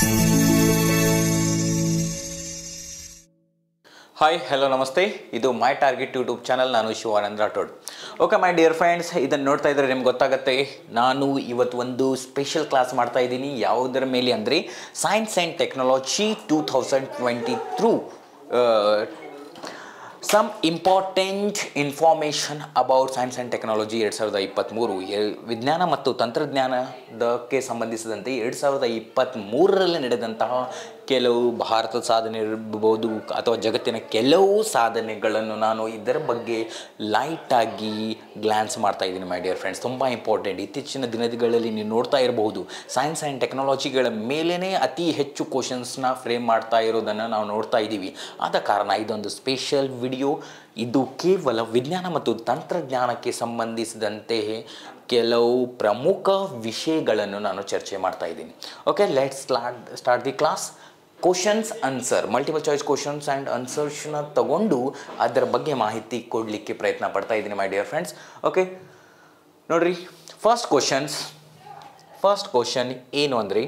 hi hello ನಮಸ್ತೆ ಇದು ಮೈ target YouTube channel ನಾನು Shivanand Rathod okay my dear friends ಇದನ್ನು ನೋಡ್ತಾ ಇದ್ರೆ ನಿಮ್ಗೆ ಗೊತ್ತಾಗುತ್ತೆ ನಾನು ಇವತ್ತು ಒಂದು ಸ್ಪೆಷಲ್ ಕ್ಲಾಸ್ ಮಾಡ್ತಾ ಇದ್ದೀನಿ ಯಾವುದರ ಮೇಲೆ ಅಂದರೆ science and technology two thousand twenty through some important information about science and technology ಎರಡು ಸಾವಿರದ ಇಪ್ಪತ್ತ್ಮೂರು ಎ- ವಿಜ್ಞಾನ ಮತ್ತು ತಂತ್ರಜ್ಞಾನದಕ್ಕೆ ಸಂಬಂಧಿಸಿದಂತೆ ಎರಡು ಸಾವಿರದ ಇಪ್ಪತ್ತ್ಮೂರರಲ್ಲಿ ನಡೆದಂತಹ ಕೆಲವು ಭಾರತದ ಸಾಧನೆ ಇರ್ಬೋದು ಅಥವಾ ಜಗತ್ತಿನ ಕೆಲವು ಸಾಧನೆಗಳನ್ನು ನಾನು ಇದರ ಬಗ್ಗೆ ಲೈಟಾಗಿ ಗ್ಲ್ಯಾನ್ಸ್ ಮಾಡ್ತಾ ಇದ್ದೀನಿ ಮೈ ಡಿಯರ್ ಫ್ರೆಂಡ್ಸ್ ತುಂಬ ಇಂಪಾರ್ಟೆಂಟ್ ಇತ್ತೀಚಿನ ದಿನಗಳಲ್ಲಿ ನೀವು ನೋಡ್ತಾ ಇರಬಹುದು ಸೈನ್ಸ್ ಆ್ಯಂಡ್ ಟೆಕ್ನಾಲಜಿಗಳ ಮೇಲೇ ಅತಿ ಹೆಚ್ಚು ಕ್ವಶನ್ಸ್ನ ಫ್ರೇಮ್ ಮಾಡ್ತಾ ಇರೋದನ್ನು ನಾವು ನೋಡ್ತಾ ಇದ್ದೀವಿ ಆದ ಕಾರಣ ಇದೊಂದು ಸ್ಪೆಷಲ್ ವಿಡಿಯೋ ಇದು ಕೇವಲ ವಿಜ್ಞಾನ ಮತ್ತು ತಂತ್ರಜ್ಞಾನಕ್ಕೆ ಸಂಬಂಧಿಸಿದಂತೆ ಕೆಲವು ಪ್ರಮುಖ ವಿಷಯಗಳನ್ನು ನಾನು ಚರ್ಚೆ ಮಾಡ್ತಾ ಇದ್ದೀನಿ okay let start start the class questions answer multiple choice questions and ಆನ್ಸರ್ಸ್ನ ತಗೊಂಡು ಅದರ ಬಗ್ಗೆ ಮಾಹಿತಿ ಕೊಡಲಿಕ್ಕೆ ಪ್ರಯತ್ನ ಪಡ್ತಾ ಇದ್ದೀನಿ ಮೈ ಡಿಯರ್ ಫ್ರೆಂಡ್ಸ್ ಓಕೆ ನೋಡ್ರಿ ಫಸ್ಟ್ ಕ್ವಶನ್ಸ್ ಫಸ್ಟ್ ಕ್ವಶನ್ ಏನು ಅಂದರೆ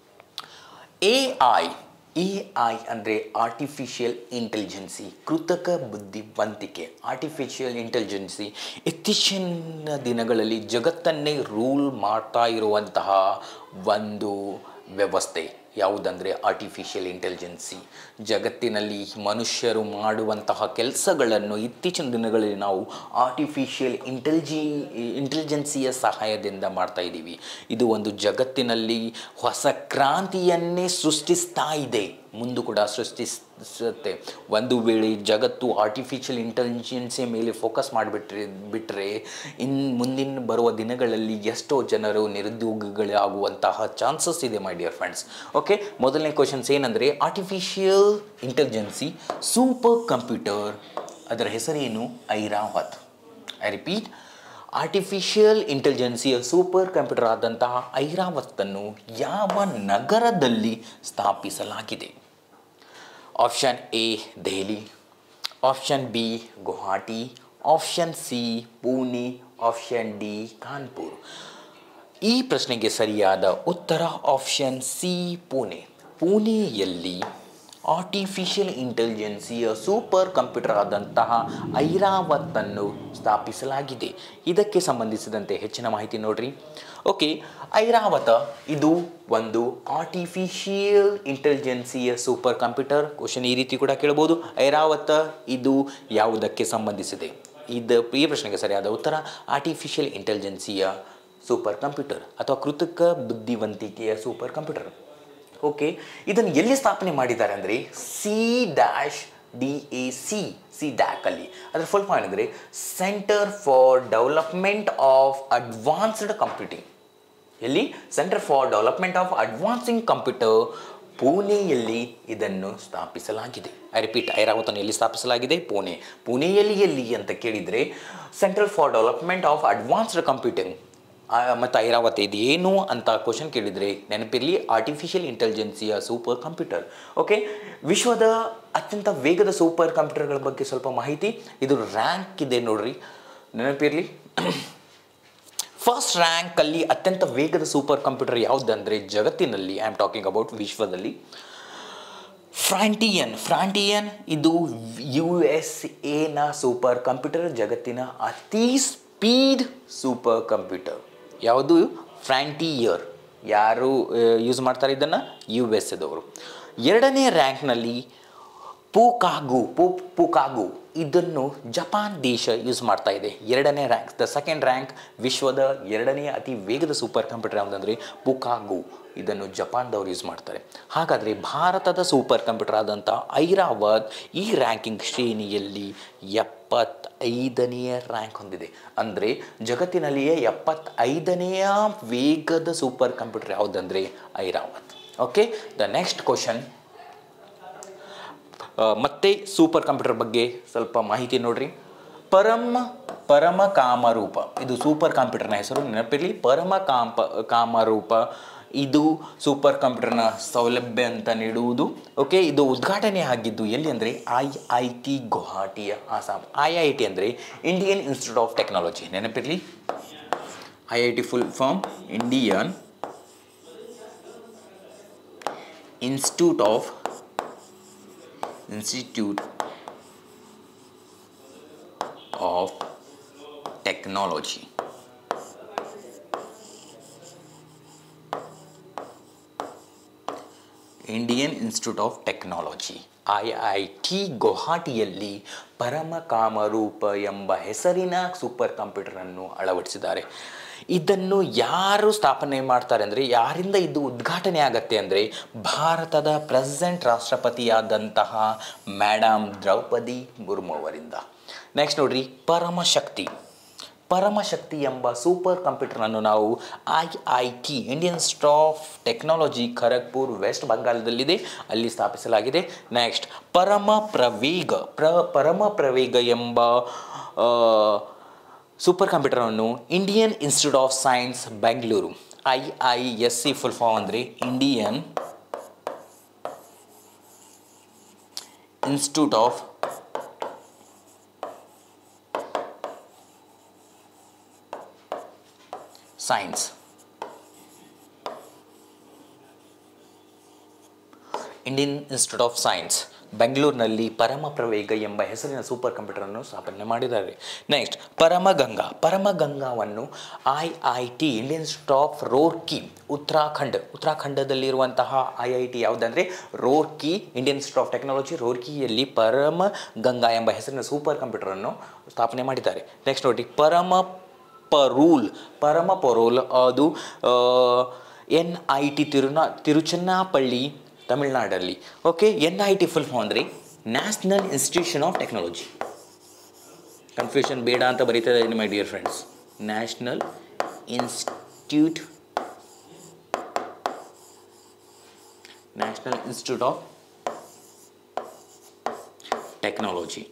ಎ ಐ ಎ ಐ ಅಂದರೆ ಆರ್ಟಿಫಿಷಿಯಲ್ ಇಂಟೆಲಿಜೆನ್ಸಿ ಕೃತಕ ಬುದ್ಧಿವಂತಿಕೆ ಆರ್ಟಿಫಿಷಿಯಲ್ ಇಂಟೆಲಿಜೆನ್ಸಿ ಇತ್ತೀಚಿನ ದಿನಗಳಲ್ಲಿ ಜಗತ್ತನ್ನೇ ರೂಲ್ ಮಾಡ್ತಾ ಇರುವಂತಹ ಒಂದು ವ್ಯವಸ್ಥೆ ಯಾವುದಂದರೆ ಆರ್ಟಿಫಿಷಿಯಲ್ ಇಂಟೆಲಿಜೆನ್ಸಿ ಜಗತ್ತಿನಲ್ಲಿ ಮನುಷ್ಯರು ಮಾಡುವಂತಹ ಕೆಲಸಗಳನ್ನು ಇತ್ತೀಚಿನ ದಿನಗಳಲ್ಲಿ ನಾವು ಆರ್ಟಿಫಿಷಿಯಲ್ ಇಂಟೆಲಿಜಿ ಇಂಟೆಲಿಜೆನ್ಸಿಯ ಸಹಾಯದಿಂದ ಮಾಡ್ತಾ ಇದ್ದೀವಿ ಇದು ಒಂದು ಜಗತ್ತಿನಲ್ಲಿ ಹೊಸ ಕ್ರಾಂತಿಯನ್ನೇ ಸೃಷ್ಟಿಸ್ತಾ ಇದೆ ಮುಂದೆ ಕೂಡ ಸೃಷ್ಟಿಸುತ್ತೆ ಒಂದು ವೇಳೆ ಜಗತ್ತು ಆರ್ಟಿಫಿಷಿಯಲ್ ಇಂಟೆಲಿಜೆನ್ಸಿಯ ಮೇಲೆ ಫೋಕಸ್ ಮಾಡಿಬಿಟ್ರೆ ಬಿಟ್ಟರೆ ಇನ್ನು ಮುಂದಿನ ಬರುವ ದಿನಗಳಲ್ಲಿ ಎಷ್ಟೋ ಜನರು ನಿರುದ್ಯೋಗಿಗಳಾಗುವಂತಹ ಚಾನ್ಸಸ್ ಇದೆ ಮೈ ಡಿಯರ್ ಫ್ರೆಂಡ್ಸ್ ಓಕೆ ಮೊದಲನೇ ಕ್ವಶನ್ಸ್ ಏನಂದರೆ ಆರ್ಟಿಫಿಷಿಯಲ್ ಇಂಟೆಲಿಜೆನ್ಸಿ ಸೂಪರ್ ಕಂಪ್ಯೂಟರ್ ಅದರ ಹೆಸರೇನು ಐರಾವತ್ ಐ ರಿಪೀಟ್ ಆರ್ಟಿಫಿಷಿಯಲ್ ಇಂಟೆಲಿಜೆನ್ಸಿಯ ಸೂಪರ್ ಕಂಪ್ಯೂಟರ್ ಆದಂತಹ ಐರಾವತ್ತನ್ನು ಯಾವ ನಗರದಲ್ಲಿ ಸ್ಥಾಪಿಸಲಾಗಿದೆ option A Delhi option B Guwahati option C Pune option D Kanpur ಈ ಪ್ರಶ್ನೆಗೆ ಸರಿಯಾದ ಉತ್ತರ ಆಪ್ಷನ್ ಸಿ ಪುಣೆ ಪುಣೆಯಲ್ಲಿ ಆರ್ಟಿಫಿಷಿಯಲ್ ಇಂಟೆಲಿಜೆನ್ಸಿಯ ಸೂಪರ್ ಕಂಪ್ಯೂಟರ್ ಆದಂತಹ ಐರಾವತ್ತನ್ನು ಸ್ಥಾಪಿಸಲಾಗಿದೆ ಇದಕ್ಕೆ ಸಂಬಂಧಿಸಿದಂತೆ ಹೆಚ್ಚಿನ ಮಾಹಿತಿ ನೋಡ್ರಿ ಓಕೆ ಐರಾವತ ಇದು ಒಂದು ಆರ್ಟಿಫಿಷಿಯಲ್ ಇಂಟೆಲಿಜೆನ್ಸಿಯ ಸೂಪರ್ ಕಂಪ್ಯೂಟರ್ ಕ್ವಶನ್ ಈ ರೀತಿ ಕೂಡ ಕೇಳ್ಬೋದು ಐರಾವತ ಇದು ಯಾವುದಕ್ಕೆ ಸಂಬಂಧಿಸಿದೆ ಇದು ಈ ಪ್ರಶ್ನೆಗೆ ಸರಿಯಾದ ಉತ್ತರ ಆರ್ಟಿಫಿಷಿಯಲ್ ಇಂಟೆಲಿಜೆನ್ಸಿಯ ಸೂಪರ್ ಕಂಪ್ಯೂಟರ್ ಅಥವಾ ಕೃತಕ ಬುದ್ಧಿವಂತಿಕೆಯ ಸೂಪರ್ ಕಂಪ್ಯೂಟರ್ ಓಕೆ ಇದನ್ನು ಎಲ್ಲಿ ಸ್ಥಾಪನೆ ಮಾಡಿದ್ದಾರೆ ಅಂದರೆ C dash D A C C ಡ್ಯಾಕಲ್ಲಿ ಅದರ ಫುಲ್ ಫಾರ್ಮ್ ಅಂದರೆ centre for development of advanced computing ಎಲ್ಲಿ centre for development of advancing computer ಪುಣೆಯಲ್ಲಿ ಇದನ್ನು ಸ್ಥಾಪಿಸಲಾಗಿದೆ ಐ ರಿಪೀಟ್ ಐರಾವತನ್ನು ಎಲ್ಲಿ ಸ್ಥಾಪಿಸಲಾಗಿದೆ ಪುಣೆ ಪುಣೆಯಲ್ಲಿ ಎಲ್ಲಿ ಅಂತ ಕೇಳಿದರೆ central for development of advanced computing ಮತ್ತು ಐರಾವತ ಇದು ಏನು ಅಂತ ಕ್ವಶನ್ ಕೇಳಿದರೆ ನೆನಪಿರಲಿ ಆರ್ಟಿಫಿಷಿಯಲ್ ಇಂಟೆಲಿಜೆನ್ಸಿಯ ಸೂಪರ್ ಕಂಪ್ಯೂಟರ್ ಓಕೆ ವಿಶ್ವದ ಅತ್ಯಂತ ವೇಗದ ಸೂಪರ್ ಕಂಪ್ಯೂಟರ್ಗಳ ಬಗ್ಗೆ ಸ್ವಲ್ಪ ಮಾಹಿತಿ ಇದು ರ್ಯಾಂಕ್ ಇದೆ ನೋಡ್ರಿ ನೆನಪಿರಲಿ ಫಸ್ಟ್ ರ್ಯಾಂಕಲ್ಲಿ ಅತ್ಯಂತ ವೇಗದ ಸೂಪರ್ ಕಂಪ್ಯೂಟರ್ ಯಾವುದಂದರೆ ಜಗತ್ತಿನಲ್ಲಿ ಐ ಆಮ್ ಟಾಕಿಂಗ್ ಅಬೌಟ್ ವಿಶ್ವದಲ್ಲಿ ಫ್ರಾಂಟಿಯನ್ ಫ್ರಾಂಟಿಯನ್ ಇದು ಯು ಎಸ್ ಎನ ಸೂಪರ್ ಕಂಪ್ಯೂಟರ್ ಜಗತ್ತಿನ ಅತಿ ಸ್ಪೀಡ್ ಸೂಪರ್ ಕಂಪ್ಯೂಟರ್ ಯಾವುದು ಫ್ರಾಂಟಿಯರ್ ಯಾರು ಯೂಸ್ ಮಾಡ್ತಾರೆ ಇದನ್ನು ಯು ಎಸ್ ಎದವರು ಎರಡನೇ ರ್ಯಾಂಕ್ನಲ್ಲಿ ಪೂಕಾಗು ಪೂ ಪೂಕಾಗು ಇದನ್ನು ಜಪಾನ್ ದೇಶ ಯೂಸ್ ಮಾಡ್ತಾ ಇದೆ ಎರಡನೇ ರ್ಯಾಂಕ್ ದ ಸೆಕೆಂಡ್ ರ್ಯಾಂಕ್ ವಿಶ್ವದ ಎರಡನೇ ಅತಿ ವೇಗದ ಸೂಪರ್ ಕಂಪ್ಯೂಟರ್ ಯಾವುದಂದರೆ ಪುಕಾಗು ಇದನ್ನು ಜಪಾನ್ದವ್ರು ಯೂಸ್ ಮಾಡ್ತಾರೆ ಹಾಗಾದರೆ ಭಾರತದ ಸೂಪರ್ ಕಂಪ್ಯೂಟರ್ ಆದಂಥ ಐರಾವತ್ ಈ ರ್ಯಾಂಕಿಂಗ್ ಶ್ರೇಣಿಯಲ್ಲಿ ಎಪ್ಪತ್ತೈದನೆಯ ರ್ಯಾಂಕ್ ಹೊಂದಿದೆ ಅಂದರೆ ಜಗತ್ತಿನಲ್ಲಿಯೇ ಎಪ್ಪತ್ತೈದನೆಯ ವೇಗದ ಸೂಪರ್ ಕಂಪ್ಯೂಟರ್ ಯಾವುದಂದರೆ Airavat okay the next question ಆ, ಮತ್ತೆ ಸೂಪರ್ ಕಂಪ್ಯೂಟರ್ ಬಗ್ಗೆ ಸ್ವಲ್ಪ ಮಾಹಿತಿ ನೋಡ್ರಿ ಪರಮ ಪರಮ ಕಾಮರೂಪ ಇದು ಸೂಪರ್ ಕಂಪ್ಯೂಟರ್ನ ಹೆಸರು ನೆನಪಿರಲಿ ಪರಮ ಕಾಂಪ ಕಾಮರೂಪ ಇದು ಸೂಪರ್ ಕಂಪ್ಯೂಟರ್ನ ಸೌಲಭ್ಯ ಅಂತ ನೀಡುವುದು ಓಕೆ ಇದು ಉದ್ಘಾಟನೆ ಆಗಿದ್ದು ಎಲ್ಲಿ ಅಂದರೆ ಐ ಐ ಟಿ ಗುವಾಹಟಿಯ ಆಸಾಂ ಐ ಐ ಟಿ ಅಂದರೆ ಇಂಡಿಯನ್ ಇನ್ಸ್ಟಿಟ್ಯೂಟ್ ಆಫ್ ಟೆಕ್ನಾಲಜಿ ನೆನಪಿರಲಿ I I T full form Indian institute of institute of technology Indian institute of technology I I T ಗುವಾಹಟಿಯಲ್ಲಿ ಪರಮ ಕಾಮರೂಪ ಎಂಬ ಹೆಸರಿನ ಸೂಪರ್ ಕಂಪ್ಯೂಟರನ್ನು ಅಳವಡಿಸಿದ್ದಾರೆ ಇದನ್ನು ಯಾರು ಸ್ಥಾಪನೆ ಮಾಡ್ತಾರೆ ಅಂದರೆ ಯಾರಿಂದ ಇದು ಉದ್ಘಾಟನೆ ಆಗತ್ತೆ ಅಂದರೆ ಭಾರತದ ಪ್ರೆಸೆಂಟ್ ರಾಷ್ಟ್ರಪತಿಯಾದಂತಹ ಮೇಡಮ್ ದ್ರೌಪದಿ ಮುರ್ಮು ಅವರಿಂದ ನೆಕ್ಸ್ಟ್ ನೋಡ್ರಿ ಪರಮಶಕ್ತಿ ಪರಮಶಕ್ತಿ ಎಂಬ ಸೂಪರ್ ಕಂಪ್ಯೂಟರನ್ನು ನಾವು I I T Indian institute of technology Kharagpur west ಬಂಗಾಳದಲ್ಲಿದೆ ಅಲ್ಲಿ ಸ್ಥಾಪಿಸಲಾಗಿದೆ ನೆಕ್ಸ್ಟ್ ಪರಮ ಪ್ರವೇಗ ಪ್ರ ಪರಮ ಪ್ರವೇಗ ಎಂಬ ಆ, ಸೂಪರ್ ಕಂಪ್ಯೂಟರನ್ನು Indian institute of science Bengaluru I I S C full form ಅಂದರೆ Indian institute of science Indian institute of science ಬೆಂಗಳೂರಿನಲ್ಲಿ ಪರಮ ಪ್ರವೇಗ ಎಂಬ ಹೆಸರಿನ ಸೂಪರ್ ಕಂಪ್ಯೂಟರನ್ನು ಸ್ಥಾಪನೆ ಮಾಡಿದ್ದಾರೆ ನೆಕ್ಸ್ಟ್ ಪರಮಗಂಗಾ ಪರಮಗಂಗಾವನ್ನು I I T Indian institute of Roorkee Uttarakhand ಉತ್ತರಾಖಂಡದಲ್ಲಿರುವಂತಹ ಐ ಐ ಟಿ ಯಾವುದಂದರೆ Roorkee Indian institute of technology ರೋರ್ಕಿಯಲ್ಲಿ ಪರಮ ಗಂಗಾ ಎಂಬ ಹೆಸರಿನ ಸೂಪರ್ ಕಂಪ್ಯೂಟರನ್ನು ಸ್ಥಾಪನೆ ಮಾಡಿದ್ದಾರೆ ನೆಕ್ಸ್ಟ್ ನೋಡಿ ಪರಮ ಪರೂಲ್ ಪರಮ ಪರೋಲ್ ಅದು ಎನ್ ಐ ಟಿ ತಿರುನಾ ತಿರುಚನ್ನಾಪಳ್ಳಿ ತಮಿಳ್ನಾಡಲ್ಲಿ okay N I T full form ಅಂದರೆ national institution of technology confusion ಬೇಡ ಅಂತ ಬರೀತಾ ಇದ್ದೀನಿ my dear friends national institute national institute of technology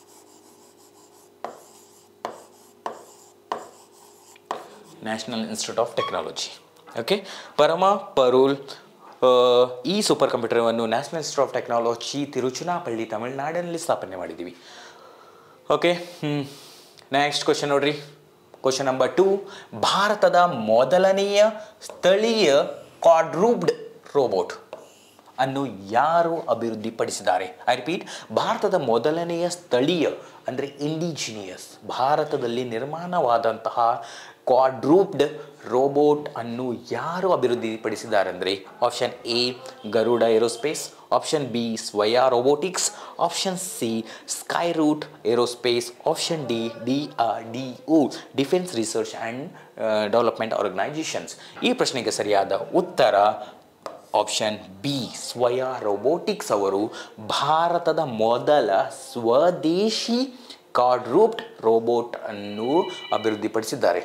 national institute of technology okay Param Porul ಆ, ಈ ಸೂಪರ್ ಕಂಪ್ಯೂಟರನ್ನು national institute of technology Tiruchirappalli ತಮಿಳುನಾಡಿನಲ್ಲಿ ಸ್ಥಾಪನೆ ಮಾಡಿದ್ದೀವಿ ಓಕೆ ಹ್ಞೂ ನೆಕ್ಸ್ಟ್ ಕ್ವಶನ್ ನೋಡ್ರಿ ಕ್ವಶನ್ ನಂಬರ್ ಟು ಭಾರತದ ಮೊದಲನೆಯ ಸ್ಥಳೀಯ ಕ್ವಾಡ್ರೂಬ್ಡ್ ರೋಬೋಟ್ ಅನ್ನು ಯಾರು ಅಭಿವೃದ್ಧಿಪಡಿಸಿದ್ದಾರೆ ಐ ರಿಪೀಟ್ ಭಾರತದ ಮೊದಲನೆಯ ಸ್ಥಳೀಯ ಅಂದರೆ ಇಂಡಿಜಿನಿಯಸ್ ಭಾರತದಲ್ಲಿ ನಿರ್ಮಾಣವಾದಂತಹ ಕ್ವಾಡ್ರೂಪ್ಡ್ ರೋಬೋಟ್ ಅನ್ನು ಯಾರು ಅಭಿವೃದ್ಧಿಪಡಿಸಿದ್ದಾರೆ ಅಂದರೆ option A Garuda aerospace option B Swaya robotics option C sky root aerospace option D D R D O defence research and development organisations ಈ ಪ್ರಶ್ನೆಗೆ ಸರಿಯಾದ ಉತ್ತರ ಆಪ್ಷನ್ ಬಿ ಸ್ವಯಾ ರೋಬೋಟಿಕ್ಸ್ ಅವರು ಭಾರತದ ಮೊದಲ ಸ್ವದೇಶಿ ಕಾರ್ಡ್ರೂಪ್ಡ್ ರೋಬೋಟ್ ಅನ್ನು ಅಭಿವೃದ್ಧಿಪಡಿಸಿದ್ದಾರೆ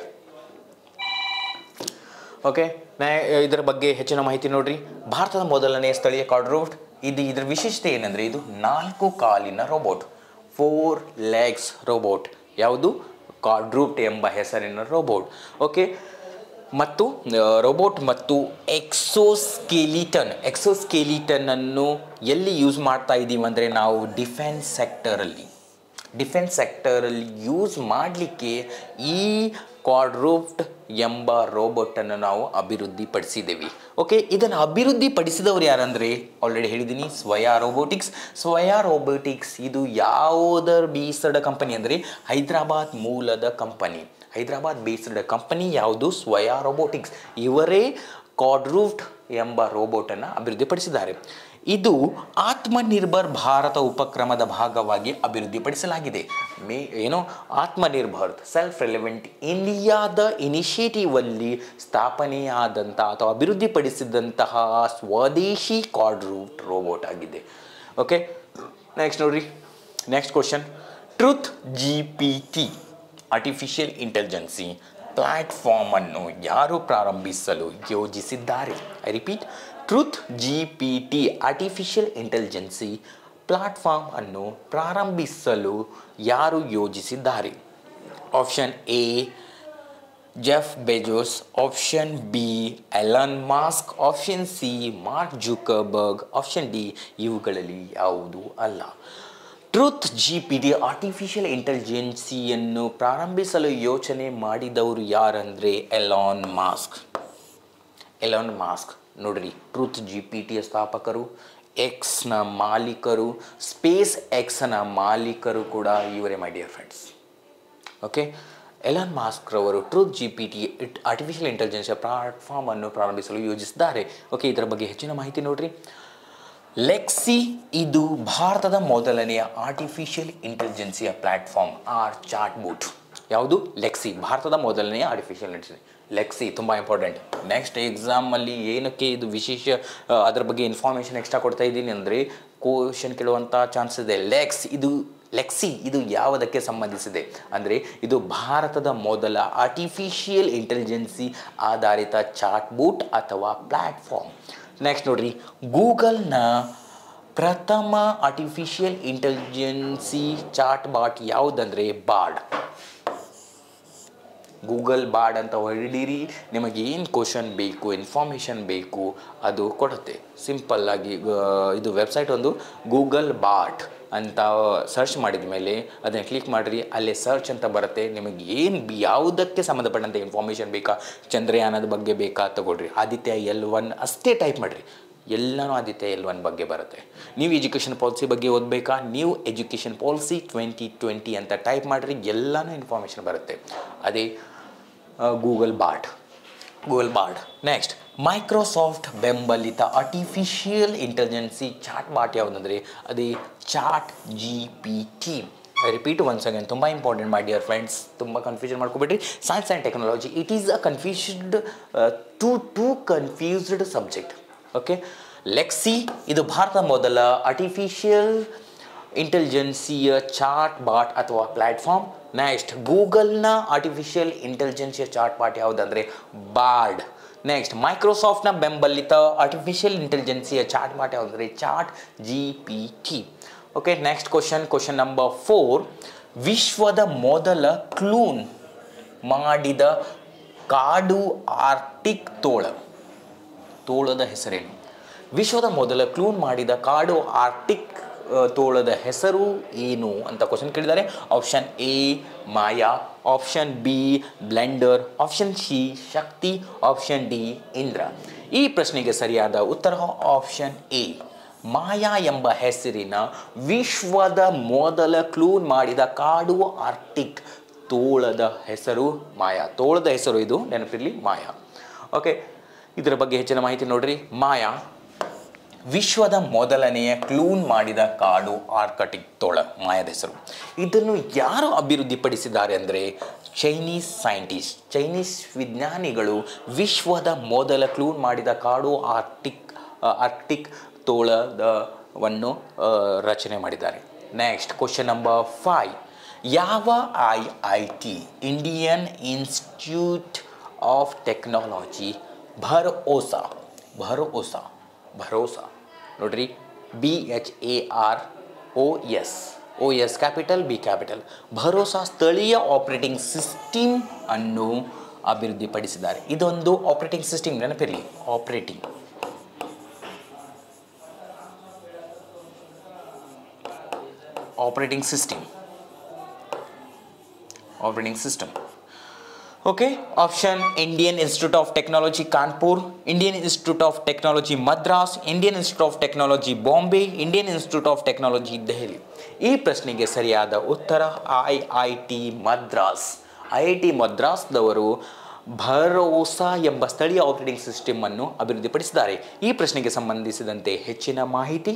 ಓಕೆ ನಾ ಇದರ ಬಗ್ಗೆ ಹೆಚ್ಚಿನ ಮಾಹಿತಿ ನೋಡ್ರಿ ಭಾರತದ ಮೊದಲನೆಯ ಸ್ಥಳೀಯ ಕಾರ್ಡ್ರೂಪ್ಡ್ ಇದು ಇದರ ವಿಶೇಷತೆ ಏನಂದರೆ ಇದು ನಾಲ್ಕು ಕಾಲಿನ ರೋಬೋಟ್ ಫೋರ್ ಲೆಗ್ಸ್ ರೋಬೋಟ್ ಯಾವುದು ಕಾರ್ಡ್ರೂಪ್ಟ್ ಎಂಬ ಹೆಸರಿನ ರೋಬೋಟ್ ಓಕೆ ಮತ್ತು ರೋಬೋಟ್ ಮತ್ತು ಎಕ್ಸೋಸ್ಕೆಲಿಟನ್ ಎಕ್ಸೋಸ್ಕೆಲಿಟನ್ ಅನ್ನು ಎಲ್ಲಿ ಯೂಸ್ ಮಾಡ್ತಾ ಇದ್ದೀವಿ ಅಂದರೆ ನಾವು ಡಿಫೆನ್ಸ್ ಸೆಕ್ಟರಲ್ಲಿ ಡಿಫೆನ್ಸ್ ಸೆಕ್ಟರಲ್ಲಿ ಯೂಸ್ ಮಾಡಲಿಕ್ಕೆ ಈ ಕ್ವಾಡ್ರೂಪ್ಟ್ ಎಂಬ ರೋಬೋಟನ್ನು ನಾವು ಅಭಿವೃದ್ಧಿಪಡಿಸಿದ್ದೀವಿ ಓಕೆ ಇದನ್ನು ಅಭಿವೃದ್ಧಿಪಡಿಸಿದವರು ಯಾರಂದರೆ ಆಲ್ರೆಡಿ ಹೇಳಿದ್ದೀನಿ ಸ್ವಯಾ ರೋಬೋಟಿಕ್ಸ್ ಸ್ವಯಾ ರೋಬೋಟಿಕ್ಸ್ ಇದು ಯಾವುದರ ಬೇಸ್ಡ್ ಕಂಪನಿ ಅಂದರೆ ಹೈದರಾಬಾದ್ ಮೂಲದ ಕಂಪನಿ ಹೈದರಾಬಾದ್ ಬೇಸ್ಡ್ ಕಂಪನಿ ಯಾವುದು ಸ್ವಯಾ ರೋಬೋಟಿಕ್ಸ್ ಇವರೇ ಕ್ವಾಡ್ರೂಫ್ಟ್ ಎಂಬ ರೋಬೋಟನ್ನು ಅಭಿವೃದ್ಧಿಪಡಿಸಿದ್ದಾರೆ ಇದು ಆತ್ಮನಿರ್ಭರ್ ಭಾರತ ಉಪಕ್ರಮದ ಭಾಗವಾಗಿ ಅಭಿವೃದ್ಧಿಪಡಿಸಲಾಗಿದೆ ಮೇ ಏನೋ ಆತ್ಮನಿರ್ಭರ್ ಸೆಲ್ಫ್ ರೆಲೆವೆಂಟ್ ಇಂಡಿಯಾದ ಇನಿಷಿಯೇಟಿವ್ ಅಲ್ಲಿ ಸ್ಥಾಪನೆಯಾದಂಥ ಅಥವಾ ಅಭಿವೃದ್ಧಿಪಡಿಸಿದಂತಹ ಸ್ವದೇಶಿ ಕ್ವಾಡ್ರೂಟ್ ರೋಬೋಟ್ ಆಗಿದೆ ಓಕೆ ನೆಕ್ಸ್ಟ್ ನೋಡ್ರಿ next question truth G P T artificial intelligence platform ಅನ್ನು ಯಾರು ಪ್ರಾರಂಭಿಸಲು ಯೋಜಿಸಿದ್ದಾರೆ I repeat truth G P T artificial intelligence platform ಅನ್ನು ಪ್ರಾರಂಭಿಸಲು ಯಾರು ಯೋಜಿಸಿದ್ದಾರೆ option A Jeff Bezos option B Elon mask option C mark Zuckerberg option D ಇವುಗಳಲ್ಲಿ ಯಾವುದು ಅಲ್ಲ truth G P D artificial ಇಂಟೆಲಿಜೆನ್ಸಿಯನ್ನು ಪ್ರಾರಂಭಿಸಲು ಯೋಚನೆ ಮಾಡಿದವರು ಯಾರಂದರೆ ಎಲಾನ್ ಮಾಸ್ಕ್ ಎಲಾನ್ ಮಾಸ್ಕ್ ನೋಡ್ರಿ ಟ್ರೂತ್ ಜಿ ಪಿ ಟಿಯ ಸ್ಥಾಪಕರು ಎಕ್ಸ್ನ ಮಾಲೀಕರು ಸ್ಪೇಸ್ ಎಕ್ಸ್ನ ಮಾಲೀಕರು ಕೂಡ ಇವರೇ my dear friends okay Elon Musk ರವರು truth G P T it artificial intelligence platform ಅನ್ನು ಪ್ರಾರಂಭಿಸಲು ಯೋಜಿಸಿದ್ದಾರೆ ಓಕೆ ಇದರ ಬಗ್ಗೆ ಹೆಚ್ಚಿನ ಮಾಹಿತಿ ನೋಡ್ರಿ ಲೆಕ್ಸಿ ಇದು ಭಾರತದ ಮೊದಲನೆಯ ಆರ್ಟಿಫಿಷಿಯಲ್ ಇಂಟೆಲಿಜೆನ್ಸಿಯ ಪ್ಲಾಟ್ಫಾರ್ಮ್ ಆರ್ ಚಾಟ್ ಬೂಟ್ ಯಾವುದು ಲೆಕ್ಸಿ ಭಾರತದ ಮೊದಲನೆಯ ಆರ್ಟಿಫಿಷಿಯಲ್ ಇಂಟೆಲಿಜೆನ್ಸ್ ಲೆಕ್ಸಿ ತುಂಬ ಇಂಪಾರ್ಟೆಂಟ್ ನೆಕ್ಸ್ಟ್ ಎಕ್ಸಾಮಲ್ಲಿ ಏನಕ್ಕೆ ಇದು ವಿಶೇಷ ಆ, ಅದರ ಬಗ್ಗೆ ಇನ್ಫಾರ್ಮೇಷನ್ ಎಕ್ಸ್ಟ್ರಾ ಕೊಡ್ತಾ ಇದ್ದೀನಿ ಅಂದರೆ ಕ್ವಶನ್ ಕೇಳುವಂಥ ಚಾನ್ಸ್ ಇದೆ ಲೆಕ್ಸ್ ಇದು ಲೆಕ್ಸಿ ಇದು ಯಾವುದಕ್ಕೆ ಸಂಬಂಧಿಸಿದೆ ಅಂದರೆ ಇದು ಭಾರತದ ಮೊದಲ ಆರ್ಟಿಫಿಷಿಯಲ್ ಇಂಟೆಲಿಜೆನ್ಸಿ ಆಧಾರಿತ ಚಾಟ್ ಬೂಟ್ ಅಥವಾ ಪ್ಲ್ಯಾಟ್ಫಾರ್ಮ್ ನೆಕ್ಸ್ಟ್ ನೋಡ್ರಿ ಗೂಗಲ್ನ ಪ್ರಥಮ ಆರ್ಟಿಫಿಷಿಯಲ್ ಇಂಟೆಲಿಜೆನ್ಸಿ ಚಾಟ್ ಬಾಟ್ ಯಾವುದಂದರೆ ಬಾಡ್ ಗೂಗಲ್ ಬಾಡ್ ಅಂತ ಹೊರಡಿರಿ ನಿಮಗೆ ಏನು ಕ್ವಶನ್ ಬೇಕು ಇನ್ಫಾರ್ಮೇಷನ್ ಬೇಕು ಅದು ಕೊಡುತ್ತೆ ಸಿಂಪಲ್ಲಾಗಿ ಇದು ವೆಬ್ಸೈಟ್ ಒಂದು ಗೂಗಲ್ ಬಾಟ್ ಅಂತ ಸರ್ಚ್ ಮಾಡಿದ ಮೇಲೆ ಅದನ್ನು ಕ್ಲಿಕ್ ಮಾಡಿರಿ ಅಲ್ಲೇ ಸರ್ಚ್ ಅಂತ ಬರುತ್ತೆ ನಿಮಗೆ ಏನು ಯಾವುದಕ್ಕೆ ಸಂಬಂಧಪಟ್ಟಂತೆ ಇನ್ಫಾರ್ಮೇಷನ್ ಬೇಕಾ ಚಂದ್ರಯಾನದ ಬಗ್ಗೆ ಬೇಕಾ ತಗೊಳ್ರಿ ಆದಿತ್ಯ ಎಲ್ ಒನ್ ಅಷ್ಟೇ ಟೈಪ್ ಮಾಡಿರಿ ಎಲ್ಲನೂ ಆದಿತ್ಯ ಎಲ್ ಒನ್ ಬಗ್ಗೆ ಬರುತ್ತೆ ನೀವು ಎಜುಕೇಷನ್ ಪಾಲಿಸಿ ಬಗ್ಗೆ ಓದಬೇಕಾ ನೀವು ಎಜುಕೇಷನ್ ಪಾಲಿಸಿ ಟ್ವೆಂಟಿ ಟ್ವೆಂಟಿ ಅಂತ ಟೈಪ್ ಮಾಡಿರಿ ಎಲ್ಲನೂ ಇನ್ಫಾರ್ಮೇಷನ್ ಬರುತ್ತೆ ಅದೇ Google bot Google bot next Microsoft ಬೆಂಬಲಿತ ಆರ್ಟಿಫಿಷಿಯಲ್ ಇಂಟೆಲಿಜೆನ್ಸಿ ಚಾಟ್ ಬಾಟ್ ಯಾವುದಂದರೆ ಅದೇ chat G P T I repeat once again ತುಂಬ ಇಂಪಾರ್ಟೆಂಟ್ ಮೈ ಡಿಯರ್ ಫ್ರೆಂಡ್ಸ್ ತುಂಬ ಕನ್ಫ್ಯೂಷನ್ ಮಾಡ್ಕೊಬಿಟ್ರಿ science and technology it is a confused to to confused subject okay Lexi ಇದು ಭಾರತ ಮೊದಲ artificial ಇಂಟೆಲಿಜೆನ್ಸಿಯ chat bot ಅಥವಾ platform next ಗೂಗಲ್ನ artificial ಇಂಟೆಲಿಜೆನ್ಸಿಯ chat bot ಯಾವುದಂದರೆ ಬಾರ್ಡ್ ನೆಕ್ಸ್ಟ್ ಮೈಕ್ರೋಸಾಫ್ಟ್ನ ಬೆಂಬಲಿತ ಆರ್ಟಿಫಿಷಿಯಲ್ ಇಂಟೆಲಿಜೆನ್ಸಿಯ ಚಾಟ್ ಬಾಟ್ ಯಾವುದಂದರೆ chat G P T okay next question question number four ವಿಶ್ವದ ಮೊದಲ ಕ್ಲೂನ್ ಮಾಡಿದ ಕಾಡು ಆರ್ಟಿಕ್ ತೋಳ ತೋಳದ ಹೆಸರೇನು ವಿಶ್ವದ ಮೊದಲ ಕ್ಲೂನ್ ಮಾಡಿದ ಕಾಡು ಆರ್ಟಿಕ್ ಆ, ತೋಳದ ಹೆಸರು ಏನು ಅಂತ ಕ್ವಶನ್ ಕೇಳಿದ್ದಾರೆ option A Maya option B Blender option C Shakti option D Indra ಈ ಪ್ರಶ್ನೆಗೆ ಸರಿಯಾದ ಉತ್ತರ ಆಪ್ಷನ್ ಎ ಮಾಯಾ ಎಂಬ ಹೆಸರಿನ ವಿಶ್ವದ ಮೊದಲ ಕ್ಲೂನ್ ಮಾಡಿದ ಕಾಡು ಆರ್ಟಿಕ್ ತೋಳದ ಹೆಸರು ಮಾಯಾ ತೋಳದ ಹೆಸರು ಇದು ನೆನಪಿರಲಿ ಮಾಯಾ ಓಕೆ ಇದರ ಬಗ್ಗೆ ಹೆಚ್ಚಿನ ಮಾಹಿತಿ ನೋಡ್ರಿ ಮಾಯಾ ವಿಶ್ವದ ಮೊದಲನೆಯ ಕ್ಲೂನ್ ಮಾಡಿದ ಕಾಡು ಆರ್ಕಟಿಕ್ ತೋಳ ಮಾಯದ ಹೆಸರು ಇದನ್ನು ಯಾರು ಅಭಿವೃದ್ಧಿಪಡಿಸಿದ್ದಾರೆ ಅಂದರೆ ಚೈನೀಸ್ ಸೈಂಟಿಸ್ಟ್ ಚೈನೀಸ್ ವಿಜ್ಞಾನಿಗಳು ವಿಶ್ವದ ಮೊದಲ ಕ್ಲೂನ್ ಮಾಡಿದ ಕಾಡು ಆರ್ಟಿಕ್ ಆರ್ಟಿಕ್ ತೋಳದವನ್ನು ಆ, ರಚನೆ ಮಾಡಿದ್ದಾರೆ ನೆಕ್ಸ್ಟ್ ಕ್ವಶನ್ ನಂಬರ್ ಫೈವ್ ಯಾವ I I T Indian institute of Technology BharOS BharOS BharOS ನೋಡ್ರಿ B H A R O S O S capital B capital BharOS ಸ್ಥಳೀಯ ಆಪರೇಟಿಂಗ್ ಸಿಸ್ಟಮ್ ಅನ್ನು ಅಭಿವೃದ್ಧಿಪಡಿಸಿದ್ದಾರೆ ಇದೊಂದು ಆಪರೇಟಿಂಗ್ ಸಿಸ್ಟಮ್ ನೆನಪಿರಲಿ operating operating system operating system okay option Indian institute of Technology Kanpur Indian institute of Technology Madras Indian institute of Technology Bombay Indian institute of Technology Delhi ಈ ಪ್ರಶ್ನೆಗೆ ಸರಿಯಾದ ಉತ್ತರ I I T Madras I I T ಮದ್ರಾಸ್ದವರು ಭರೋಸಾ ಎಂಬ ಸ್ಥಳೀಯ operating system ಅನ್ನು ಅಭಿವೃದ್ಧಿಪಡಿಸಿದ್ದಾರೆ ಈ ಪ್ರಶ್ನೆಗೆ ಸಂಬಂಧಿಸಿದಂತೆ ಹೆಚ್ಚಿನ ಮಾಹಿತಿ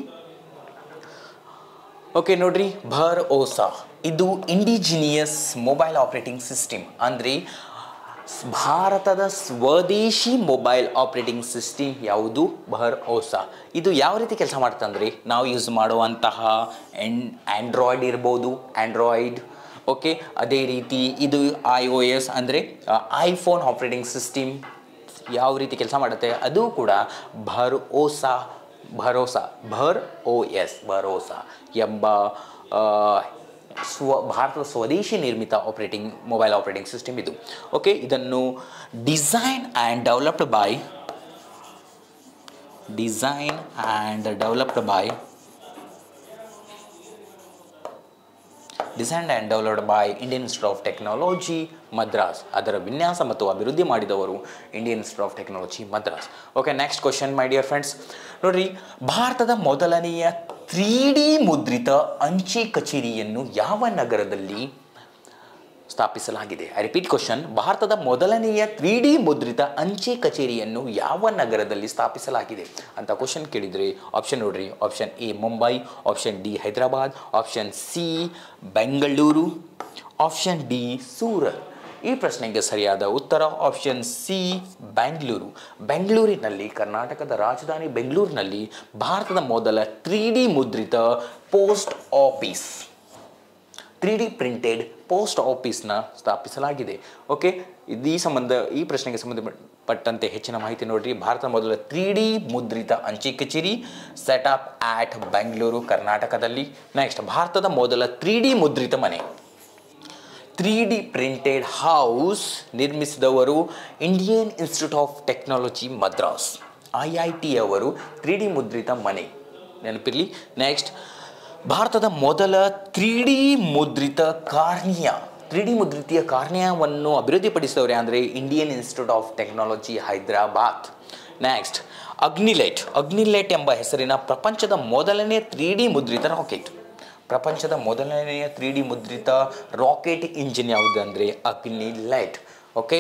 ಓಕೆ ನೋಡ್ರಿ ಭರ್ ಓಸಾ ಇದು ಇಂಡಿಜಿನಿಯಸ್ ಮೊಬೈಲ್ ಆಪರೇಟಿಂಗ್ ಸಿಸ್ಟಮ್ ಅಂದರೆ ಸ್- ಭಾರತದ ಸ್ವದೇಶಿ ಮೊಬೈಲ್ ಆಪರೇಟಿಂಗ್ ಸಿಸ್ಟಮ್ ಯಾವುದು ಭರ್ ಓಸಾ ಇದು ಯಾವ ರೀತಿ ಕೆಲಸ ಮಾಡುತ್ತೆ ಅಂದರೆ ನಾವು ಯೂಸ್ ಮಾಡುವಂತಹ ಎನ್ ಆ್ಯಂಡ್ರಾಯ್ಡ್ ಇರ್ಬೋದು ಆ್ಯಂಡ್ರಾಯ್ಡ್ ಓಕೆ ಅದೇ ರೀತಿ ಇದು ಐ ಒ ಎಸ್ ಅಂದರೆ ಐಫೋನ್ ಆಪರೇಟಿಂಗ್ ಸಿಸ್ಟಮ್ ಯಾವ ರೀತಿ ಕೆಲಸ ಮಾಡುತ್ತೆ ಅದು ಕೂಡ ಭರೋಸಾ ಭರೋಸಾ ಭರ್ ಓ ಎಸ್ ಭರೋಸಾ ಎಂಬ ಆ, ಸ್ವ ಭಾರತದ ಸ್ವದೇಶಿ ನಿರ್ಮಿತ ಆಪರೇಟಿಂಗ್ ಮೊಬೈಲ್ ಆಪರೇಟಿಂಗ್ ಸಿಸ್ಟಮ್ ಇದು ಓಕೆ ಇದನ್ನು design and developed by design and developed by designed and developed by Indian institute of Technology Madras ಅದರ ವಿನ್ಯಾಸ ಮತ್ತು ಅಭಿವೃದ್ಧಿ ಮಾಡಿದವರು Indian institute of Technology Madras okay next question my dear friends ನೋಡ್ರಿ ಭಾರತದ ಮೊದಲನೆಯ ತ್ರೀ ಡಿ ಮುದ್ರಿತ ಅಂಚೆ ಕಚೇರಿಯನ್ನು ಯಾವ ನಗರದಲ್ಲಿ ಸ್ಥಾಪಿಸಲಾಗಿದೆ ಐ ರಿಪೀಟ್ ಕ್ವಶನ್ ಭಾರತದ ಮೊದಲನೆಯ ತ್ರೀ ಡಿ ಮುದ್ರಿತ ಅಂಚೆ ಕಚೇರಿಯನ್ನು ಯಾವ ನಗರದಲ್ಲಿ ಸ್ಥಾಪಿಸಲಾಗಿದೆ ಅಂತ ಕ್ವಶನ್ ಕೇಳಿದರೆ ಆಪ್ಷನ್ ನೋಡ್ರಿ option A Mumbai option D Hyderabad option C Bengaluru option D Surat ಈ ಪ್ರಶ್ನೆಗೆ ಸರಿಯಾದ ಉತ್ತರ ಆಪ್ಷನ್ ಸಿ ಬೆಂಗಳೂರು ಬೆಂಗಳೂರಿನಲ್ಲಿ ಕರ್ನಾಟಕದ ರಾಜಧಾನಿ ಬೆಂಗಳೂರಿನಲ್ಲಿ ಭಾರತದ ಮೊದಲ ತ್ರೀ ಡಿ ಮುದ್ರಿತ post office three D printed post ಆಫೀಸ್ನ ಸ್ಥಾಪಿಸಲಾಗಿದೆ ಓಕೆ ಇದು ಈ ಸಂಬಂಧ ಈ ಪ್ರಶ್ನೆಗೆ ಸಂಬಂಧಪಟ್ಟಂತೆ ಹೆಚ್ಚಿನ ಮಾಹಿತಿ ನೋಡ್ರಿ ಭಾರತ ಮೊದಲ ತ್ರೀ ಡಿ ಮುದ್ರಿತ ಅಂಚೆ ಕಚೇರಿ ಸೆಟಪ್ ಆಟ್ ಬೆಂಗಳೂರು ಕರ್ನಾಟಕದಲ್ಲಿ ನೆಕ್ಸ್ಟ್ ಭಾರತದ ಮೊದಲ ತ್ರೀ ಡಿ ಮುದ್ರಿತ ಮನೆ ತ್ರೀ ಡಿ ಪ್ರಿಂಟೆಡ್ ಹೌಸ್ ನಿರ್ಮಿಸಿದವರು Indian institute of Technology Madras I I T ಅವರು ತ್ರೀ ಡಿ ಮುದ್ರಿತ ಮನೆ ನೆನಪಿರಲಿ ನೆಕ್ಸ್ಟ್ ಭಾರತದ ಮೊದಲ ತ್ರೀ ಡಿ ಮುದ್ರಿತ ಕಾರ್ನಿಯ ತ್ರೀ ಡಿ ಮುದ್ರಿತಿಯ ಕಾರ್ನಿಯವನ್ನು ಅಭಿವೃದ್ಧಿಪಡಿಸಿದವರು ಅಂದರೆ Indian institute of Technology Hyderabad next Agnilet Agnilet ಎಂಬ ಹೆಸರಿನ ಪ್ರಪಂಚದ ಮೊದಲನೇ ತ್ರೀ ಡಿ ಮುದ್ರಿತ ರಾಕೆಟ್ ಪ್ರಪಂಚದ ಮೊದಲನೆಯ ತ್ರೀ ಡಿ ಮುದ್ರಿತ ರಾಕೆಟ್ ಇಂಜಿನ್ ಯಾವುದು ಅಂದರೆ Agnilet okay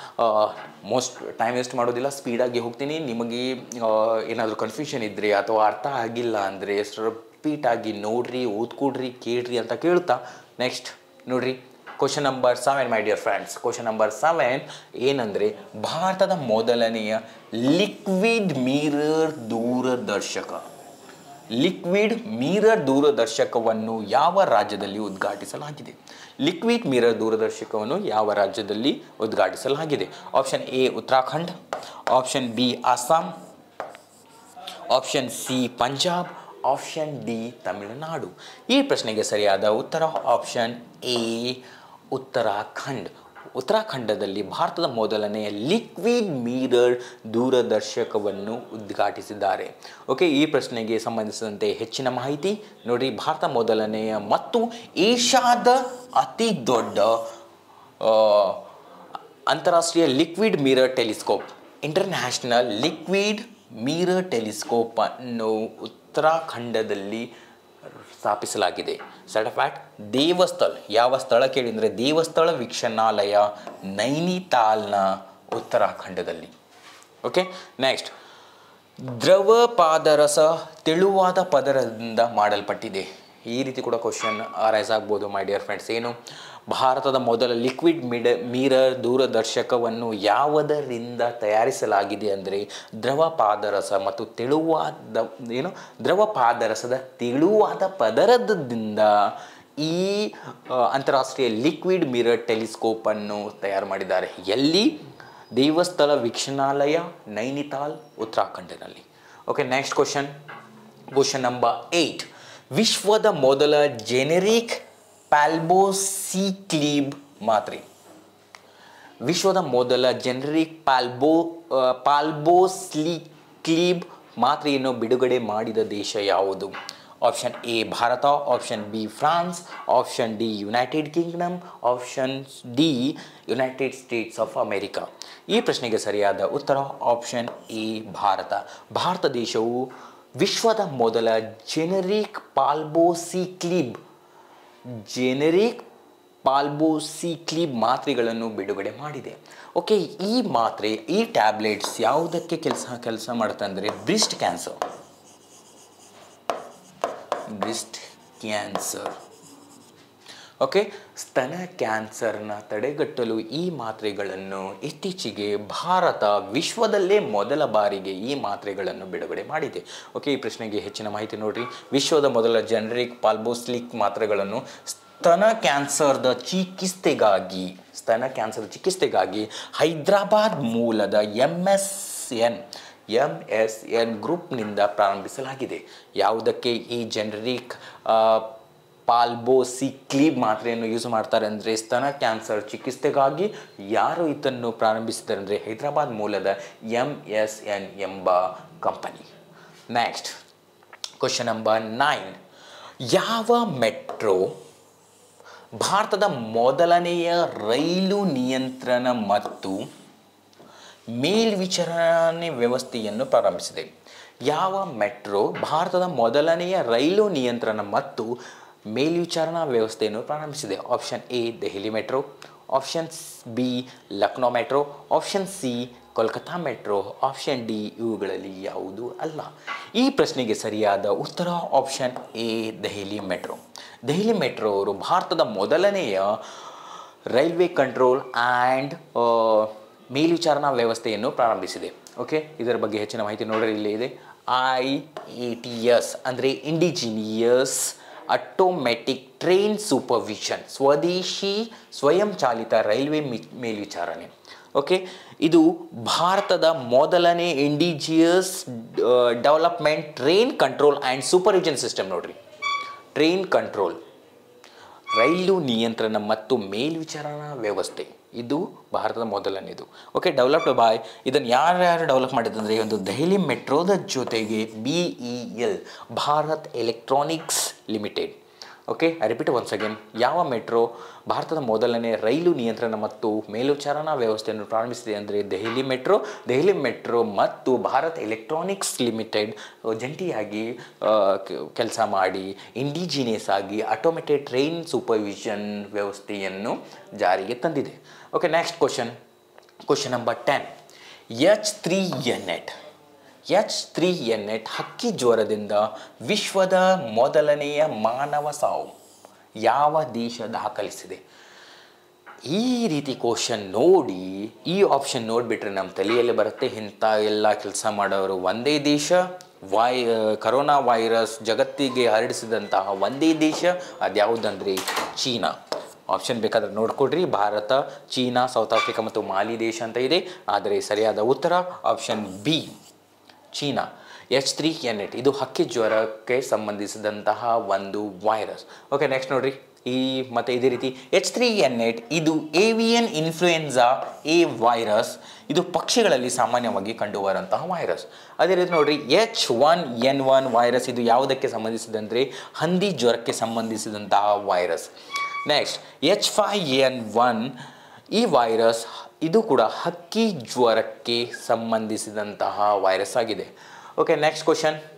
most time waste ಮಾಡೋದಿಲ್ಲ ಸ್ಪೀಡಾಗಿ ಹೋಗ್ತೀನಿ ನಿಮಗೆ ಏನಾದರೂ ಕನ್ಫ್ಯೂಷನ್ ಇದ್ದರೆ ಅಥವಾ ಅರ್ಥ ಆಗಿಲ್ಲ ಅಂದರೆ ರಿಪೀಟ್ ಆಗಿ ನೋಡ್ರಿ ಓದ್ಕೊಡ್ರಿ ಕೇಳ್ರಿ ಅಂತ ಕೇಳ್ತಾ ನೆಕ್ಸ್ಟ್ ನೋಡ್ರಿ question number seven my dear friends question number seven ಏನಂದರೆ ಭಾರತದ ಮೊದಲನೆಯ ಲಿಕ್ವಿಡ್ ಮಿರರ್ ದೂರದರ್ಶಕ ಲಿಕ್ವಿಡ್ ಮಿರರ್ ದೂರದರ್ಶಕವನ್ನು ಯಾವ ರಾಜ್ಯದಲ್ಲಿ ಉದ್ಘಾಟಿಸಲಾಗಿದೆ ಲಿಕ್ವಿಡ್ ಮಿರರ್ ದೂರದರ್ಶಕವನ್ನು ಯಾವ ರಾಜ್ಯದಲ್ಲಿ ಉದ್ಘಾಟಿಸಲಾಗಿದೆ option A Uttarakhand option B Assam option C Punjab option D Tamil Nadu ಈ ಪ್ರಶ್ನೆಗೆ ಸರಿಯಾದ ಉತ್ತರ ಆಪ್ಷನ್ ಎ ಉತ್ತರಾಖಂಡ್ ಉತ್ತರಾಖಂಡದಲ್ಲಿ ಭಾರತದ ಮೊದಲನೆಯ ಲಿಕ್ವಿಡ್ ಮಿರರ್ ದೂರದರ್ಶಕವನ್ನು ಉದ್ಘಾಟಿಸಿದ್ದಾರೆ ಓಕೆ ಈ ಪ್ರಶ್ನೆಗೆ ಸಂಬಂಧಿಸಿದಂತೆ ಹೆಚ್ಚಿನ ಮಾಹಿತಿ ನೋಡಿ ಭಾರತ ಮೊದಲನೆಯ ಮತ್ತು ಏಷ್ಯಾದ ಅತಿ ದೊಡ್ಡ ಆ, ಅಂತಾರಾಷ್ಟ್ರೀಯ liquid mirror telescope international liquid mirror telescope ಅನ್ನು ಉತ್ತರಾಖಂಡದಲ್ಲಿ ಸ್ಥಾಪಿಸಲಾಗಿದೆ ಸರ್ಟಿಫೈಡ್ ದೇವಸ್ಥಳ ಯಾವ ಸ್ಥಳ ಕೇಳಿದರೆ ದೇವಸ್ಥಳ ವೀಕ್ಷಣಾಲಯ ನೈನಿತಾಲ್ನ ಉತ್ತರಾಖಂಡದಲ್ಲಿ ಓಕೆ ನೆಕ್ಸ್ಟ್ ದ್ರವ ಪಾದರಸ ತೆಳುವಾದ ಪದರದಿಂದ ಮಾಡಲ್ಪಟ್ಟಿದೆ ಈ ರೀತಿ ಕೂಡ ಕ್ವಶನ್ ಅರೈಸ್ ಆಗ್ಬೋದು ಮೈ ಡಿಯರ್ ಫ್ರೆಂಡ್ಸ್ ಏನು ಭಾರತದ ಮೊದಲ ಲಿಕ್ವಿಡ್ ಮಿಡ ಮಿರರ್ ದೂರದರ್ಶಕವನ್ನು ಯಾವುದರಿಂದ ತಯಾರಿಸಲಾಗಿದೆ ಅಂದರೆ ದ್ರವ ಪಾದರಸ ಮತ್ತು ತೆಳುವಾದ ಏನು ದ್ರವ ಪಾದರಸದ ತೆಳುವಾದ ಪದರದಿಂದ ಈ ಆ, ಅಂತಾರಾಷ್ಟ್ರೀಯ ಲಿಕ್ವಿಡ್ ಮಿರರ್ ಟೆಲಿಸ್ಕೋಪನ್ನು ತಯಾರು ಮಾಡಿದ್ದಾರೆ ಎಲ್ಲಿ ದೇವಸ್ಥಳ ವೀಕ್ಷಣಾಲಯ ನೈನಿತಾಲ್ ಉತ್ತರಾಖಂಡನಲ್ಲಿ okay next question question number eight ವಿಶ್ವದ ಮೊದಲ ಜೆನೆರಿಕ್ ಪ್ಯಾಲ್ಬೋಸಿಕ್ಲೀಬ್ ಮಾತ್ರೆ ವಿಶ್ವದ ಮೊದಲ ಜೆನರಿಕ್ ಪಾಲ್ಬೋ ಪಾಲ್ಬೋಸ್ಲಿಕ್ಲೀಬ್ ಮಾತ್ರೆಯನ್ನು ಬಿಡುಗಡೆ ಮಾಡಿದ ದೇಶ ಯಾವುದು option A Bharat option B France option D United Kingdom option D United States of America ಈ ಪ್ರಶ್ನೆಗೆ ಸರಿಯಾದ ಉತ್ತರ ಆಪ್ಷನ್ ಎ ಭಾರತ ಭಾರತ ದೇಶವು ವಿಶ್ವದ ಮೊದಲ ಜೆನರಿಕ್ ಪಾಲ್ಬೋಸಿಕ್ಲಿಬ್ ಜೆನೆರಿಕ್ ಪಾಲ್ಬೋಸಿಕ್ಲಿಬ್ ಮಾತ್ರೆಗಳನ್ನು ಬಿಡುಗಡೆ ಮಾಡಿದೆ ಓಕೆ ಈ ಮಾತ್ರೆ ಈ ಟ್ಯಾಬ್ಲೆಟ್ಸ್ ಯಾವುದಕ್ಕೆ ಕೆಲಸ ಕೆಲಸ ಮಾಡುತ್ತೆ ಅಂದರೆ breast cancer breast cancer okay ಸ್ತನ ಕ್ಯಾನ್ಸರ್ನ ತಡೆಗಟ್ಟಲು ಈ ಮಾತ್ರೆಗಳನ್ನು ಇತ್ತೀಚೆಗೆ ಭಾರತ ವಿಶ್ವದಲ್ಲೇ ಮೊದಲ ಬಾರಿಗೆ ಈ ಮಾತ್ರೆಗಳನ್ನು ಬಿಡುಗಡೆ ಮಾಡಿದೆ ಓಕೆ ಈ ಪ್ರಶ್ನೆಗೆ ಹೆಚ್ಚಿನ ಮಾಹಿತಿ ನೋಡ್ರಿ ವಿಶ್ವದ ಮೊದಲ ಜನರಿಕ್ ಪಾಲ್ಬೋಸ್ಲಿಕ್ ಮಾತ್ರೆಗಳನ್ನು ಸ್ತನ ಕ್ಯಾನ್ಸರ್ದ ಚಿಕಿತ್ಸೆಗಾಗಿ ಸ್ತನ ಕ್ಯಾನ್ಸರ್ ಚಿಕಿತ್ಸೆಗಾಗಿ ಹೈದರಾಬಾದ್ ಮೂಲದ M S N M S N ಗ್ರೂಪ್ನಿಂದ ಪ್ರಾರಂಭಿಸಲಾಗಿದೆ ಯಾವುದಕ್ಕೆ ಈ ಜನರಿಕ್ ಪಾಲ್ಬೋಸಿಕ್ಲೀಬ್ ಮಾತ್ರೆಯನ್ನು ಯೂಸ್ ಮಾಡ್ತಾರೆ ಅಂದರೆ ಸ್ತನ ಕ್ಯಾನ್ಸರ್ ಚಿಕಿತ್ಸೆಗಾಗಿ ಯಾರು ಇದನ್ನು ಪ್ರಾರಂಭಿಸಿದ್ದಾರೆ ಅಂದರೆ ಹೈದರಾಬಾದ್ ಮೂಲದ ಎಮ್ ಎಸ್ ಎನ್ ಎಂಬ company next question number nine ಯಾವ ಮೆಟ್ರೋ ಭಾರತದ ಮೊದಲನೆಯ ರೈಲು ನಿಯಂತ್ರಣ ಮತ್ತು ಮೇಲ್ವಿಚಾರಣೆ ವ್ಯವಸ್ಥೆಯನ್ನು ಪ್ರಾರಂಭಿಸಿದೆ ಯಾವ ಮೆಟ್ರೋ ಭಾರತದ ಮೊದಲನೆಯ ರೈಲು ನಿಯಂತ್ರಣ ಮತ್ತು ಮೇಲ್ವಿಚಾರಣಾ ವ್ಯವಸ್ಥೆಯನ್ನು ಪ್ರಾರಂಭಿಸಿದೆ option A Delhi metro option B Lucknow metro option C Kolkata metro option D ಇವುಗಳಲ್ಲಿ ಯಾವುದು ಅಲ್ಲ ಈ ಪ್ರಶ್ನೆಗೆ ಸರಿಯಾದ ಉತ್ತರ option A Delhi metro Delhi metro ಅವರು ಭಾರತದ ಮೊದಲನೆಯ ರೈಲ್ವೆ ಕಂಟ್ರೋಲ್ ಆ್ಯಂಡ್ ಮೇಲ್ವಿಚಾರಣಾ ವ್ಯವಸ್ಥೆಯನ್ನು ಪ್ರಾರಂಭಿಸಿದೆ ಓಕೆ ಇದರ ಬಗ್ಗೆ ಹೆಚ್ಚಿನ ಮಾಹಿತಿ ನೋಡ್ರಿ ಇಲ್ಲಿ ಇದೆ ಐ ಎ ಟಿ ಎಸ್ ಅಂದರೆ ಇಂಡಿಜಿನಿಯಸ್ ಆಟೋಮೆಟಿಕ್ ಟ್ರೈನ್ ಸೂಪರ್ವಿಷನ್ ಸ್ವದೇಶಿ ಸ್ವಯಂಚಾಲಿತ ರೈಲ್ವೆ ಮಿ- ಮೇಲ್ವಿಚಾರಣೆ ಓಕೆ ಇದು ಭಾರತದ ಮೊದಲನೇ indigenous development train control and supervision system ನೋಡ್ರಿ ಟ್ರೈನ್ ಕಂಟ್ರೋಲ್ ರೈಲು ನಿಯಂತ್ರಣ ಮತ್ತು ಮೇಲ್ವಿಚಾರಣಾ ವ್ಯವಸ್ಥೆ ಇದು ಭಾರತದ ಮೊದಲನೇದು ಓಕೆ ಡೆವಲಪ್ಡ್ ಬಾಯ್ ಇದನ್ನು ಯಾರ್ಯಾರು ಡೆವಲಪ್ ಮಾಡಿದಂದರೆ ಒಂದು ದೆಹಲಿ ಮೆಟ್ರೋದ ಜೊತೆಗೆ B E L Bharat electronics limited okay I repeat once again ಯಾವ ಮೆಟ್ರೋ ಭಾರತದ ಮೊದಲನೇ ರೈಲು ನಿಯಂತ್ರಣ ಮತ್ತು ಮೇಲ್ವಿಚಾರಣಾ ವ್ಯವಸ್ಥೆಯನ್ನು ಪ್ರಾರಂಭಿಸಿದೆ ಅಂದರೆ ದೆಹಲಿ ಮೆಟ್ರೋ ದೆಹಲಿ ಮೆಟ್ರೋ ಮತ್ತು ಭಾರತ್ ಎಲೆಕ್ಟ್ರಾನಿಕ್ಸ್ ಲಿಮಿಟೆಡ್ ಜಂಟಿಯಾಗಿ ಕೆಲಸ ಮಾಡಿ ಇಂಡಿಜಿನಿಯಸ್ ಆಗಿ ಆಟೋಮೆಟೆಡ್ ಟ್ರೈನ್ ಸೂಪರ್ವಿಷನ್ ವ್ಯವಸ್ಥೆಯನ್ನು ಜಾರಿಗೆ ತಂದಿದೆ okay next question question number ten H three N eight H three N eight ಹಕ್ಕಿ ಜ್ವರದಿಂದ ವಿಶ್ವದ ಮೊದಲನೆಯ ಮಾನವ ಸಾವು ಯಾವ ದೇಶ ದಾಖಲಿಸಿದೆ ಈ ರೀತಿ ಕ್ವಶನ್ ನೋಡಿ ಈ ಆಪ್ಷನ್ ನೋಡಿಬಿಟ್ರೆ ನಮ್ಮ ತಲೆಯಲ್ಲಿ ಬರುತ್ತೆ ಇಂಥ ಎಲ್ಲ ಕೆಲಸ ಮಾಡೋರು ಒಂದೇ ದೇಶ ವಾಯ್ ಕರೋನಾ ವೈರಸ್ ಜಗತ್ತಿಗೆ ಹರಡಿಸಿದಂತಹ ಒಂದೇ ದೇಶ ಅದ್ಯಾವುದಂದರೆ ಚೀನಾ ಆಪ್ಷನ್ ಬೇಕಾದ್ರೆ ನೋಡ್ಕೊಡ್ರಿ ಭಾರತ ಚೀನಾ ಸೌತ್ ಆಫ್ರಿಕಾ ಮತ್ತು ಮಾಲಿ ದೇಶ ಅಂತ ಇದೆ ಆದರೆ ಸರಿಯಾದ ಉತ್ತರ option B China H three N eight ಇದು ಹಕ್ಕಿ ಜ್ವರಕ್ಕೆ ಸಂಬಂಧಿಸಿದಂತಹ ಒಂದು ವೈರಸ್ ಓಕೆ ನೆಕ್ಸ್ಟ್ ನೋಡ್ರಿ ಈ ಮತ್ತು ಇದೇ ರೀತಿ ಎಚ್ ತ್ರೀ ಎನ್ ಎಟ್ ಇದು ಏವಿಯನ್ ಇನ್ಫ್ಲೂಯೆನ್ಸಾ ಎ ವೈರಸ್ ಇದು ಪಕ್ಷಿಗಳಲ್ಲಿ ಸಾಮಾನ್ಯವಾಗಿ ಕಂಡುಬರುವಂತಹ ವೈರಸ್ ಅದೇ ರೀತಿ ನೋಡ್ರಿ H one N one virus ಇದು ಯಾವುದಕ್ಕೆ ಸಂಬಂಧಿಸಿದಂದರೆ ಹಂದಿ ಜ್ವರಕ್ಕೆ ಸಂಬಂಧಿಸಿದಂತಹ virus next H five N one ಈ ವೈರಸ್ ಇದು ಕೂಡ ಹಕ್ಕಿ ಜ್ವರಕ್ಕೆ ಸಂಬಂಧಿಸಿದಂತಹ ವೈರಸ್ ಆಗಿದೆ ಓಕೆ ನೆಕ್ಸ್ಟ್ ಕ್ವಶನ್